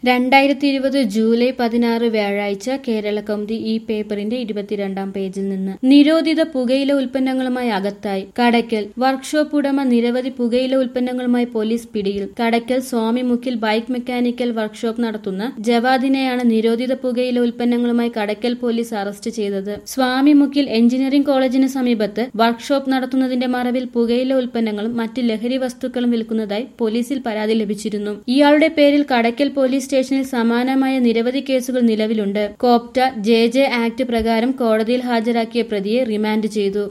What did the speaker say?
രണ്ടായിരത്തി ഇരുപത് ജൂലൈ പതിനാറ് വ്യാഴാഴ്ച കേരള കൗമുദി ഈ പേപ്പറിന്റെ ഇരുപത്തിരണ്ടാം പേജിൽ നിന്ന് നിരോധിത പുകയില ഉൽപ്പന്നങ്ങളുമായി അകത്തായി കടയ്ക്കൽ വർക്ക്ഷോപ്പ് ഉടമ നിരവധി പുകയില ഉൽപ്പന്നങ്ങളുമായി പോലീസ് പിടിയിൽ കടയ്ക്കൽ സ്വാമിമുക്കിൽ ബൈക്ക് മെക്കാനിക്കൽ വർക്ക്ഷോപ്പ് നടത്തുന്ന ജവാദിനെയാണ് നിരോധിത പുകയില ഉൽപ്പന്നങ്ങളുമായി കടയ്ക്കൽ പോലീസ് അറസ്റ്റ് ചെയ്തത് സ്വാമിമുക്കിൽ എഞ്ചിനീയറിംഗ് കോളേജിന് സമീപത്ത് വർക്ക്ഷോപ്പ് നടത്തുന്നതിന്റെ മറവിൽ പുകയില ഉൽപ്പന്നങ്ങളും മറ്റ് ലഹരി വസ്തുക്കളും വിൽക്കുന്നതായി പോലീസിൽ പരാതി ലഭിച്ചിരുന്നു ഇയാളുടെ പേരിൽ കടയ്ക്കൽ പോലീസ് സ്റ്റേഷനിൽ സമാനമായ നിരവധി കേസുകൾ നിലവിലുണ്ട് കോപ്റ്റ ജെ ജെ ആക്ട് പ്രകാരം കോടതിയിൽ ഹാജരാക്കിയ പ്രതിയെ റിമാൻഡ് ചെയ്തു